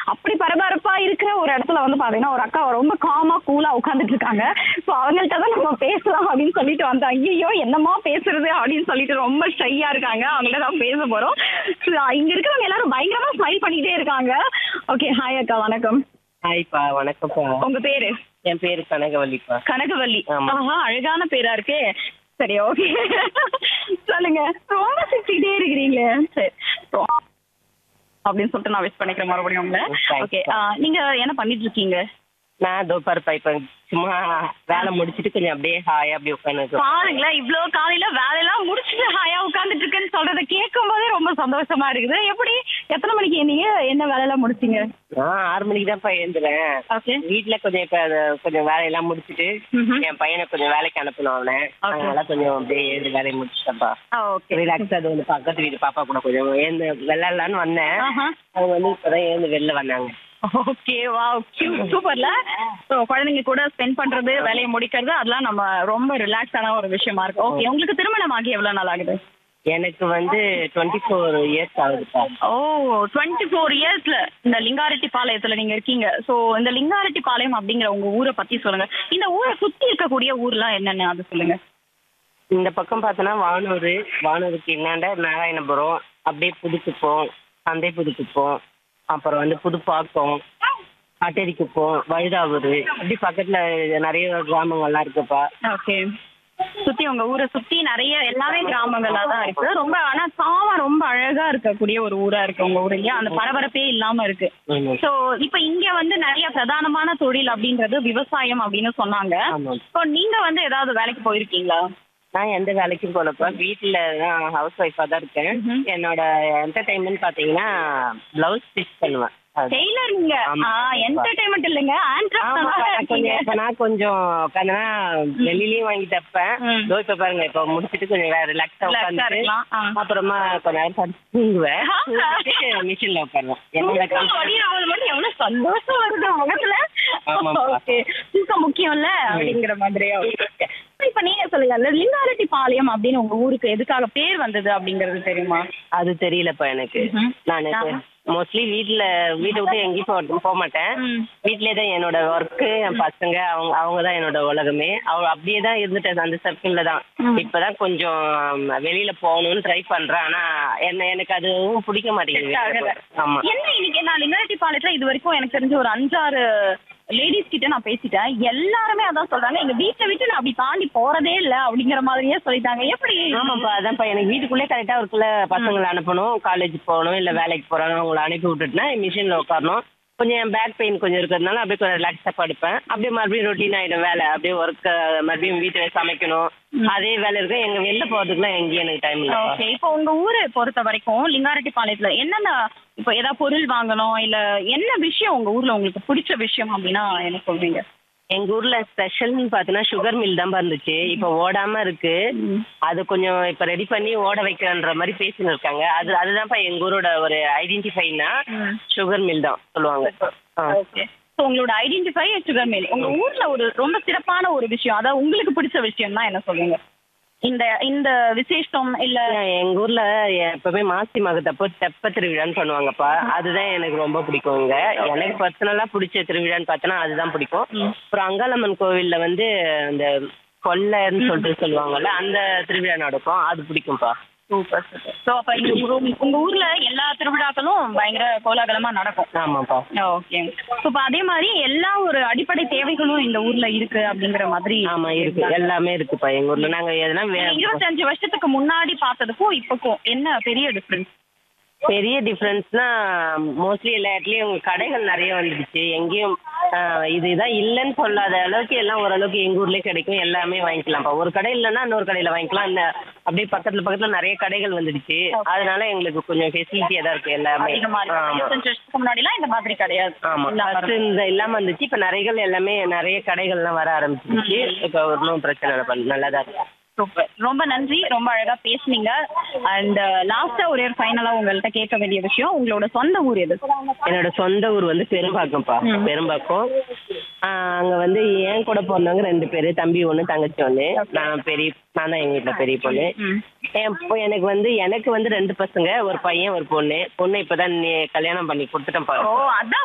அப்படி பரபரப்பா இருக்கிற ஒரு இடத்துல வந்து பாத்தீங்கன்னா ஒரு அக்கா ரொம்ப காமா கூலா உட்காந்துட்டு இருக்காங்க ஸோ அவங்கள்ட்ட தான் நம்ம பேசலாம் அப்படின்னு சொல்லிட்டு வந்தோம் ஐயோ என்னமா பேசுறது அப்படின்னு சொல்லிட்டு ரொம்ப ஷையா இருக்காங்க அவங்கள்ட்ட தான் பேச போறோம் So, இங்க இருக்கிறவங்க எல்லாரும் பயங்கரமா ஸ்மைல் பண்ணிட்டே இருக்காங்க ஓகே ஹாய் அக்கா வணக்கம் ஹாய்ப்பா வணக்கம்ப்பா உங்க பேரு என் பேரு கனகவல்லிப்பா கனகவல்லி ஆமா. ஆஹா அழகான பேரா இருக்கே சரி ஓகே சொல்லுங்க ரொம்ப சிரிச்சுக்கிட்டே இருக்கிறீங்களே சரி So, அப்படின்னு சொல்லிட்டு நான் விஷ் பண்ணிக்கிறேன் மறுபடியும் உங்களை Thanks. ஓகே நீங்க என்ன பண்ணிட்டு இருக்கீங்க நான் தோப்பாருப்பா இப்ப சும்மா வேலை முடிச்சிட்டு கொஞ்சம் அப்படியே ஹாயா அப்படியே உட்காந்து பாருங்களேன் இவ்ளோ காலையில வேலையெல்லாம் முடிச்சுட்டு ஹாயா உட்கார்ந்துட்டு இருக்கேன்னு சொல்றத கேட்கும் போதே ரொம்ப சந்தோஷமா இருக்குது எப்படி எத்தனை மணிக்கு நீங்க என்ன வேலையெல்லாம் முடிச்சீங்க நான் ஆறு மணிக்கு தான்ப்பா எழுந்துறேன் ஓகே வீட்டுல கொஞ்சம் இப்ப அது கொஞ்சம் வேலையெல்லாம் முடிச்சிட்டு ம்ஹும். என் பையனை கொஞ்சம் வேலைக்கு அனுப்பணும் அவனை Okay. அதனால கொஞ்சம் அப்படியே எழுந்து வேலையை முடிச்சிட்டேன்ப்பா ஓகே ரிலாக்ஸ் அது வந்து பக்கத்து வீட்டு பாப்பா கூட கொஞ்சம் எழுந்து விளையாடலான்னு வந்தேன் ஆஹா அவங்க வந்து இப்பதான் எழுந்து வெளில வந்தாங்க ஓகே வா சூப்பர்ல ஸோ குழந்தைங்க கூட ஸ்பெண்ட் பண்றது வேலையை முடிக்கிறது அதெல்லாம் நம்ம ரொம்ப ரிலாக்ஸான ஒரு விஷயமா இருக்கு ஓகே உங்களுக்கு திருமணம் ஆகி எவ்வளவு நாள் ஆகுது எனக்கு வந்து டுவெண்ட்டி ஃபோர் இயர்ஸ் ஆகுதுப்பா ஓ டுவெண்ட்டி ஃபோர் இயர்ஸ்ல இந்த லிங்காரெட்டி பாளையத்துல நீங்க இருக்கீங்க ஸோ இந்த லிங்காரெட்டி பாளையம் அப்படிங்கிற உங்க ஊரை பத்தி சொல்லுங்க இந்த ஊரை சுத்தி இருக்கக்கூடிய ஊர்லாம் என்னென்ன அது சொல்லுங்க இந்த பக்கம் பார்த்தோன்னா வானூர் வானூருக்கு இன்னாண்ட நாராயணபுரம் அப்படியே புதுக்குப்போம் சந்தை புதுக்குப்போம் அப்புறம் வந்து புதுப்பாக்கம் அட்டேரிக்குப்போம் வழுதாவூர் அப்படி பக்கத்துல நிறைய கிராமங்கள்லாம் இருக்குப்பா ஓகே சுத்தி உங்க ஊரை சுத்தி நிறைய எல்லாமே கிராமங்களா தான் இருக்கு ரொம்ப ஆனா சாவா ரொம்ப அழகா இருக்கக்கூடிய ஒரு ஊரா இருக்கு உங்க ஊர் இல்லையா அந்த பரபரப்பே இல்லாம இருக்கு ஆமா. சோ இப்ப இங்க வந்து நிறைய பிரதானமான தொழில் அப்படின்றது விவசாயம் அப்படின்னு சொன்னாங்க ஆமா இப்போ நீங்க வந்து ஏதாவது வேலைக்கு போயிருக்கீங்களா நான் எந்த வேலைக்கும் போலப்பா வீட்டில் தான் ஹவுஸ் ஒய்ஃபாக தான் இருக்கேன் ம்ஹும். என்னோட என்டர்டைன்மெண்ட் பார்த்தீங்கன்னா ப்ளவுஸ் ஸ்டிச் பண்ணுவேன் அது. டெய்லருங்க ஆமா. என்டர்டைன்மெண்ட் இல்லைங்க ஆமாப்பா, நான் கொஞ்சம் ஆண்ட்ரப்ரனர் இப்ப நான் கொஞ்சம் உட்காந்துனா வெளியிலயும் வாங்கி தப்பேன் ம். இதோ இப்ப பாருங்க இப்ப முடிச்சிட்டு கொஞ்சம் ரிலாக்ஸா Relax ஆ உட்காந்து இருக்கலாம். ஆ. அப்புறமா கொஞ்ச நேரம் படுத்து தூங்குவேன் ஆ. தூங்கிட்டு மிஷின்ல உட்காருவேன் என்னோட தூக்கம் வடிகிறவங்களுக்கு மட்டும் எவ்வளவு சந்தோஷம் வருது முகத்துல ஆமாப்பா. ஓகே தூக்கம் முக்கியம்ல அப்படிங்கிற மாதிரி ஓகே இப்ப நீங்க சொல்லுங்க அந்த லிங்காரெட்டி பாளையம் அப்படின்னு உங்க ஊருக்கு எதுக்காக பேர் வந்தது அப்படிங்கறது தெரியுமா அது தெரியலப்பா எனக்கு ம்ஹும். நான் நான்- மோஸ்ட்லி வீட்ல வீட்டை விட்டு எங்கேயும் போக போக மாட்டேன் ம். வீட்லயே தான் என்னோட ஒர்க்கு என் பசங்க அவங்க அவங்க தான் என்னோட உலகமே அவ அப்படியே தான் இருந்துட்டேன் அந்த சர்க்கிள்ல தான் ம். இப்பதான் கொஞ்சம் வெளியில போகணும்னு ட்ரை பண்றேன் ஆனா என்ன எனக்கு அதுவும் பிடிக்க Set மாட்டேங்குது ஆகல. வீட்ல போக. ஆமா என்ன இன்னைக்கு நான் லிங்காரெட்டி பாளையத்துல இது வரைக்கும் எனக்கு தெரிஞ்ச ஒரு அஞ்சாறு லேடிஸ் கிட்ட நான் பேசிட்டேன் எல்லாருமே அதான் சொல்றாங்க எங்க வீட்டை விட்டு நான் அப்படி தாண்டி போறதே இல்ல அப்படிங்கிற மாதிரியே சொல்லிட்டாங்க எப்படி ஆமாப்பா அதான்ப்பா எனக்கு வீட்டுக்குள்ளே கரெக்டா இருக்குல்ல பசங்களை அனுப்பணும் காலேஜ் போகணும் இல்ல வேலைக்கு போறாங்க அவங்கள அனுப்பி விட்டுட்டுனா மிஷின்ல உட்காரணும் கொஞ்சம் என் பேக் பெயின் கொஞ்சம் இருக்கிறதுனால அப்படியே கொஞ்சம் ரிலாக்ஸா படுப்பேன் அப்படியே மறுபடியும் ரொட்டீன் ஆயிடும் வேலை அப்படியே ஒர்க் மறுபடியும் வீட்டுல சமைக்கணும் அதே வேலை இருக்கும் எங்க வெளில போறதுக்குலாம் எங்கேயும் எனக்கு டைம் இல்லை ஓகே இப்போ உங்க ஊரை பொறுத்த வரைக்கும் லிங்காரெட்டி பாளையத்துல என்னென்ன இப்போ ஏதாவது பொருள் வாங்கணும் இல்ல என்ன விஷயம் உங்க ஊர்ல உங்களுக்கு பிடிச்ச விஷயம் அப்படின்னா என்ன சொல்றீங்க எங்க ஊர்ல ஸ்பெஷல்னு பாத்தீங்கன்னா சுகர் மில் தான் இருந்துச்சு இப்ப ஓடாம இருக்கு அது கொஞ்சம் இப்ப ரெடி பண்ணி ஓட வைக்கிறன்ற மாதிரி பேசின்னு இருக்காங்க அது அதுதான்ப்பா எங்க ஊரோட ஒரு ஐடென்டிஃபைனா ம். சுகர் மில் தான் சொல்லுவாங்க ஆ. ஓகே ஸோ உங்களோட ஐடென்டிஃபை சுகர் மில் உங்க ஊர்ல ஒரு ரொம்ப சிறப்பான ஒரு விஷயம் அதாவது உங்களுக்கு பிடிச்ச விஷயம்னா என்ன சொல்லுங்க இந்த இந்த விசேஷம் இல்ல எங்க ஊர்ல எப்பவுமே மாசி மகத்தப்போ தெப்ப திருவிழான்னு பண்ணுவாங்கப்பா அதுதான் எனக்கு ரொம்ப பிடிக்கும் இங்க எனக்கு பர்சனலா பிடிச்ச திருவிழான்னு பார்த்தோன்னா அதுதான் பிடிக்கும் ம். அப்புறம் அங்காளம்மன் கோவில்ல வந்து இந்த கொல்லைன்னு சொல்லிட்டு சொல்லுவாங்கல்ல அந்த திருவிழா நடக்கும் அது பிடிக்கும்ப்பா சூப்பர் சூப்பர் ஸோ அப்ப இந்த ஊரு- உங்க ஊர்ல எல்லா திருவிழாக்களும் பயங்கர கோலாகலமா நடக்கும் ஆமாப்பா ஓகே இப்போ அதே மாதிரி எல்லா ஒரு அடிப்படை தேவைகளும் இந்த ஊர்ல இருக்கு அப்படிங்கிற மாதிரி ஆமா இருக்கு எல்லாமே இருக்குப்பா எங்க ஊர்ல நாங்க எதனா வே- இருபத்தஞ்சு வருஷத்துக்கு முன்னாடி பார்த்ததுக்கும் இப்போக்கும் என்ன பெரிய டிஃபரன்ஸ் பெரிய டிஃப்ரென்ஸ்னா மோஸ்ட்லி எல்லா இடத்துலயும் கடைகள் நிறைய வந்துடுச்சு எங்கேயும் ஆஹ், இதுதான் இல்லைன்னு சொல்லாத அளவுக்கு எல்லாம் ஓரளவுக்கு எங்க ஊர்லயே கிடைக்கும் எல்லாமே வாங்கிக்கலாம்ப்பா ஒரு கடை இல்லைன்னா இன்னொரு கடையில வாங்கிக்கலாம் இந்த அப்படியே பக்கத்துல பக்கத்துல நிறைய கடைகள் வந்துடுச்சு அதனால எங்களுக்கு கொஞ்சம் ஃபெசிலிட்டியா தான் இருக்கு எல்லாமே அதிகமா இருக்கு ஆமா இருபத்தஞ்சு வருஷத்துக்கு முன்னாடிலாம் இந்த மாதிரி கிடையாது ஆமா இல்லாம ஃபர்ஸ்ட் இருக்கு. இந்த இல்லாம இருந்துச்சு இப்ப நிறைய எல்லாமே நிறைய கடைகள்லாம் வர ஆரம்பிச்சிருச்சு இப்ப ஒன்றும் பிரச்சனை இல்லை நல்லா தான் இருக்கு சூப்பர் ரொம்ப நன்றி ரொம்ப அழகா பேசுனீங்க அண்ட் லாஸ்டா ஒரே ஒரு ஃபைனலா உங்கள்ட்ட கேட்க வேண்டிய விஷயம் உங்களோட சொந்த ஊர் எது என்னோட சொந்த ஊர் வந்து பெரும்பாக்கம்ப்பா ம். பெரும்பாக்கம் ஆஹ் அங்க வந்து என் கூட பிறந்தவங்க ரெண்டு பேரு தம்பி ஒண்ணு தங்கச்சி ஒண்ணு நான் பெரிய நான் தான் எங்க வீட்டுல பெரிய பொண்ணு ம். என் பொ- எனக்கு வந்து எனக்கு வந்து ரெண்டு பசங்க ஒரு பையன் ஒரு பொண்ணு பொண்ணு இப்பதான் நீ கல்யாணம் பண்ணி கொடுத்துட்டேன் ஓ அதான்